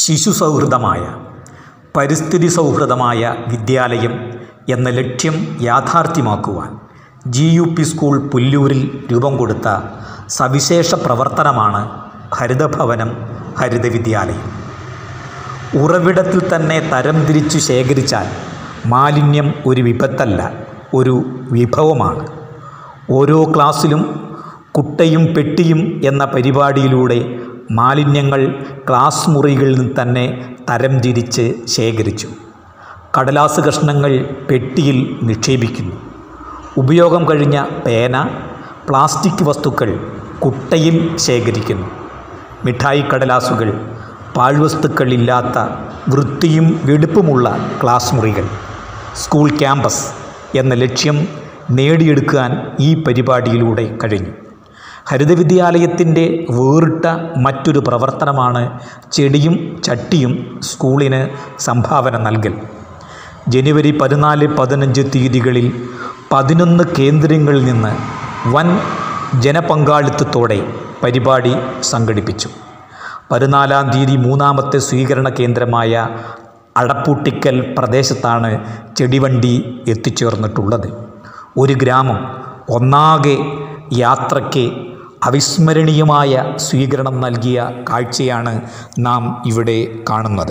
ശിശു സൗഹൃദമായ പരിസ്ഥിതി സൗഹൃദമായ വിദ്യാലയം എന്ന ലക്ഷ്യം യാഥാർത്ഥ്യമാക്കുവാൻ ജി യു പി സ്കൂൾ പുല്ലൂരിൽ രൂപം കൊടുത്ത സവിശേഷ പ്രവർത്തനമാണ് ഹരിതഭവനം ഹരിത വിദ്യാലയം ഉറവിടത്തിൽ തന്നെ തരംതിരിച്ചു ശേഖരിച്ചാൽ മാലിന്യം ഒരു വിപത്തല്ല ഒരു വിഭവമാണ് ഓരോ ക്ലാസ്സിലും കുട്ടയും പെട്ടിയും എന്ന പരിപാടിയിലൂടെ മാലിന്യങ്ങൾ ക്ലാസ് മുറികളിൽ നിന്ന് തന്നെ തരംതിരിച്ച് ശേഖരിച്ചു കടലാസ് കഷ്ണങ്ങൾ പെട്ടിയിൽ നിക്ഷേപിക്കുന്നു ഉപയോഗം കഴിഞ്ഞ പേന പ്ലാസ്റ്റിക് വസ്തുക്കൾ കുട്ടയിൽ ശേഖരിക്കുന്നു മിഠായി കടലാസുകൾ പാഴ്വസ്തുക്കളില്ലാത്ത വൃത്തിയും വെടുപ്പുമുള്ള ക്ലാസ് മുറികൾ സ്കൂൾ ക്യാമ്പസ് എന്ന ലക്ഷ്യം നേടിയെടുക്കാൻ ഈ പരിപാടിയിലൂടെ കഴിഞ്ഞു ഹരിതവിദ്യാലയത്തിൻ്റെ വേറിട്ട മറ്റൊരു പ്രവർത്തനമാണ് ചെടിയും ചട്ടിയും സ്കൂളിന് സംഭാവന നൽകൽ ജനുവരി പതിനാല് പതിനഞ്ച് തീയതികളിൽ പതിനൊന്ന് കേന്ദ്രങ്ങളിൽ നിന്ന് വൻ ജനപങ്കാളിത്തത്തോടെ പരിപാടി സംഘടിപ്പിച്ചു പതിനാലാം തീയതി മൂന്നാമത്തെ സ്വീകരണ കേന്ദ്രമായ അടപ്പൂട്ടിക്കൽ പ്രദേശത്താണ് ചെടിവണ്ടി എത്തിച്ചേർന്നിട്ടുള്ളത് ഒരു ഗ്രാമം ഒന്നാകെ യാത്രയ്ക്ക് അവിസ്മരണീയമായ സ്വീകരണം നൽകിയ കാഴ്ചയാണ് നാം ഇവിടെ കാണുന്നത്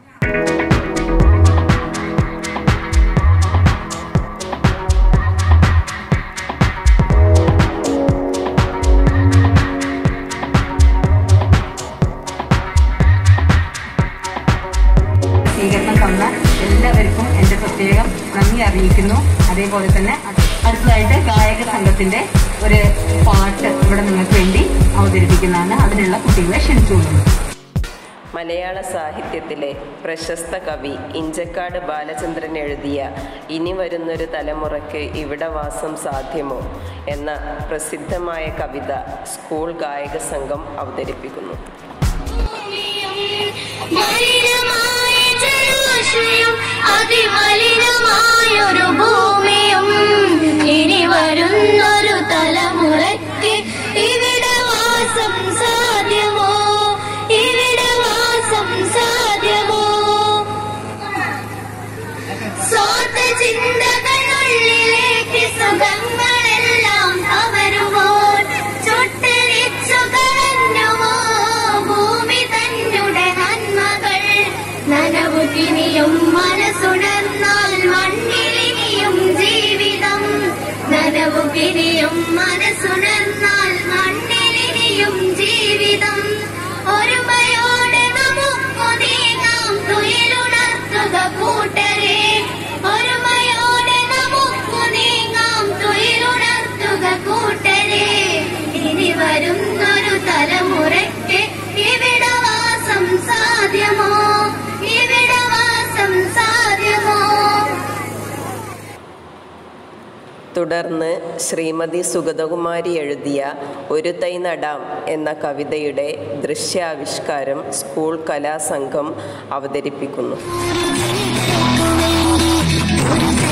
സ്വീകരണം തന്ന എല്ലാവർക്കും എൻ്റെ പ്രത്യേകം നന്ദി അറിയിക്കുന്നു അതേപോലെ തന്നെ അടുത്തതായിട്ട് ഗായക സംഘത്തിന്റെ ഒരു പാട്ട് ഇവിടെ നിങ്ങൾക്ക് വേണ്ടി അവതരിപ്പിക്കുന്നതാണ് അതിനുള്ള കുട്ടികളെ ക്ഷണിച്ചുകൊള്ളുന്നു മലയാള സാഹിത്യത്തിലെ പ്രശസ്ത കവി ഇഞ്ചക്കാട് ബാലചന്ദ്രൻ എഴുതിയ ഇനി വരുന്നൊരു തലമുറയ്ക്ക് ഇവിടെ വാസം സാധ്യമോ എന്ന പ്രസിദ്ധമായ കവിത സ്കൂൾ ഗായക സംഘം അവതരിപ്പിക്കുന്നു മലിനമായ ജലാശയം അതിമലിനമായൊരു ഭൂമിയും ഇനി വരുന്നൊരു തലമുറയ്ക്ക് ഇവിടെ വാസം സാധ്യമോ ഇവിടെ വാസം സാധ്യമോ സ്വാർത്ഥ ചിന്തകളുള്ളിലേക്ക് സുഖങ്ങളെല്ലാം കവരുമ്പോൾ ചുട്ടരിച്ചു കളഞ്ഞുമോ ഭൂമി തന്നെ നന്മകൾ നനവുകിനിയും മനസ്സുണർന്നാൽ മണ്ണിലിനിയും ജീവിതം നനവുകിനിയും മനസ്സുണർന്നാൽ മണ്ണിലിനിയും ജീവിതം ഒരുമയോടെ നമുക്കു നീങ്ങാം തുയിലുണർത്തുക കൂട്ടരെ ഒരുമയോടെ നമുക്കു നീങ്ങാം തുയിലുണർത്തുക കൂട്ടരെ ഇനി വരുന്നൊരു തലമുറയ്ക്ക് ഇവിടെ വാസം സാധ്യമോ ഇവിടെ വാസം സാധ്യമോ തുടർന്ന് ശ്രീമതി സുഗതകുമാരി എഴുതിയ ഒരു തൈ നടാം എന്ന കവിതയുടെ ദൃശ്യാവിഷ്കാരം സ്കൂൾ കലാസംഘം അവതരിപ്പിക്കുന്നു ും